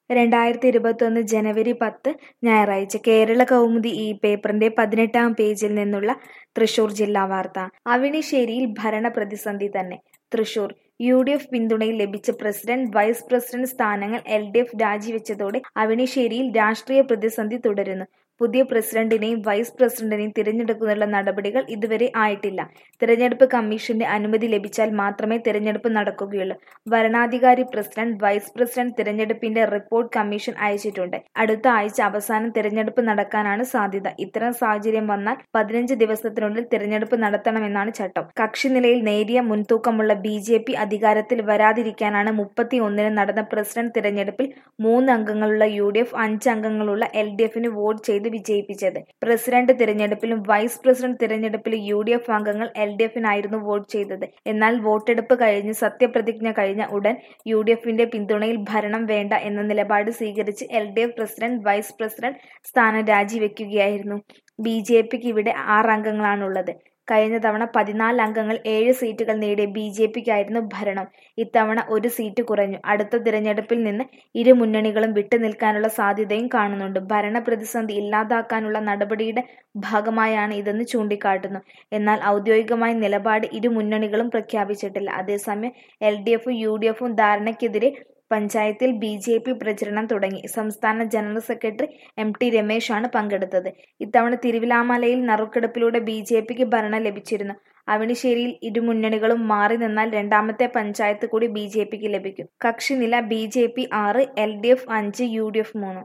രണ്ടായിരത്തി ഇരുപത്തൊന്ന് ജനുവരി പത്ത് ഞായറാഴ്ച കേരള കൗമുദി ഈ പേപ്പറിന്റെ പതിനെട്ടാം പേജിൽ നിന്നുള്ള തൃശൂർ ജില്ലാ വാർത്ത അവണിശ്ശേരിയിൽ ഭരണ പ്രതിസന്ധി തന്നെ തൃശൂർ യു ഡി എഫ് പിന്തുണയിൽ ലഭിച്ച പ്രസിഡന്റ് വൈസ് പ്രസിഡന്റ് സ്ഥാനങ്ങൾ എൽ ഡി എഫ് രാജിവെച്ചതോടെ അവണിശ്ശേരിയിൽ രാഷ്ട്രീയ പ്രതിസന്ധി തുടരുന്നു പുതിയ പ്രസിഡന്റിനെയും വൈസ് പ്രസിഡന്റിനെയും തിരഞ്ഞെടുക്കുന്നതിനുള്ള നടപടികൾ ഇതുവരെ ആയിട്ടില്ല തിരഞ്ഞെടുപ്പ് കമ്മീഷന്റെ അനുമതി ലഭിച്ചാൽ മാത്രമേ തിരഞ്ഞെടുപ്പ് നടക്കുകയുള്ളൂ വരണാധികാരി പ്രസിഡന്റ് വൈസ് പ്രസിഡന്റ് തിരഞ്ഞെടുപ്പിന്റെ റിപ്പോർട്ട് കമ്മീഷൻ അയച്ചിട്ടുണ്ട് അടുത്ത ആഴ്ച അവസാനം തിരഞ്ഞെടുപ്പ് നടക്കാനാണ് സാധ്യത ഇത്തരം സാഹചര്യം വന്നാൽ പതിനഞ്ച് ദിവസത്തിനുള്ളിൽ തിരഞ്ഞെടുപ്പ് നടത്തണമെന്നാണ് ചട്ടം കക്ഷിനിലയിൽ നേരിയ മുൻതൂക്കമുള്ള ബി ജെ പി അധികാരത്തിൽ വരാതിരിക്കാനാണ് മുപ്പത്തി ഒന്നിന് നടന്ന പ്രസിഡന്റ് തിരഞ്ഞെടുപ്പിൽ മൂന്ന് അംഗങ്ങളുള്ള യു ഡി എഫ് അഞ്ച് അംഗങ്ങളുള്ള എൽ ഡി എഫിന് വോട്ട് ചെയ്ത് വിജയിപ്പിച്ചത് പ്രസിഡന്റ് തിരഞ്ഞെടുപ്പിലും വൈസ് പ്രസിഡന്റ് തിരഞ്ഞെടുപ്പിലും യു ഡി എഫ് അംഗങ്ങൾ എൽ ഡി എഫിനായിരുന്നു വോട്ട് ചെയ്തത് എന്നാൽ വോട്ടെടുപ്പ് കഴിഞ്ഞ് സത്യപ്രതിജ്ഞ കഴിഞ്ഞ ഉടൻ യു ഡി എഫിന്റെ പിന്തുണയിൽ ഭരണം വേണ്ട എന്ന നിലപാട് സ്വീകരിച്ച് L D F president vice president സ്ഥാനം രാജിവെക്കുകയായിരുന്നു ബി ജെ പിക്ക് ഇവിടെ ആറ് അംഗങ്ങളാണുള്ളത് കഴിഞ്ഞ തവണ പതിനാല് അംഗങ്ങൾ ഏഴ് സീറ്റുകൾ നേടിയ ബി ജെ പിക്കായിരുന്നു ഭരണം ഇത്തവണ ഒരു സീറ്റ് കുറഞ്ഞു അടുത്ത തിരഞ്ഞെടുപ്പിൽ നിന്ന് ഇരു മുന്നണികളും വിട്ടുനിൽക്കാനുള്ള സാധ്യതയും കാണുന്നുണ്ട് ഭരണ പ്രതിസന്ധി ഇല്ലാതാക്കാനുള്ള നടപടിയുടെ ഭാഗമായാണ് ഇതെന്ന് ചൂണ്ടിക്കാട്ടുന്നു എന്നാൽ ഔദ്യോഗികമായ നിലപാട് ഇരു മുന്നണികളും പ്രഖ്യാപിച്ചിട്ടില്ല അതേസമയം എൽ ഡി എഫും യു ഡി എഫും ധാരണയ്ക്കെതിരെ പഞ്ചായത്തിൽ ബി ജെ പി പ്രചരണം തുടങ്ങി സംസ്ഥാന ജനറൽ സെക്രട്ടറി എം ടി രമേശാണ് പങ്കെടുത്തത് ഇത്തവണ തിരുവിലാമലയിൽ നറുക്കെടുപ്പിലൂടെ ബി ജെ പിക്ക് ഭരണം ലഭിച്ചിരുന്നു അവണിശ്ശേരിയിൽ ഇരുമുന്നണികളും മാറി നിന്നാൽ രണ്ടാമത്തെ പഞ്ചായത്ത് കൂടി ബി ജെ പിക്ക് ലഭിക്കും കക്ഷിനില ബി ജെ പി ആറ് എൽ ഡി എഫ് അഞ്ച് യു ഡി എഫ് മൂന്ന്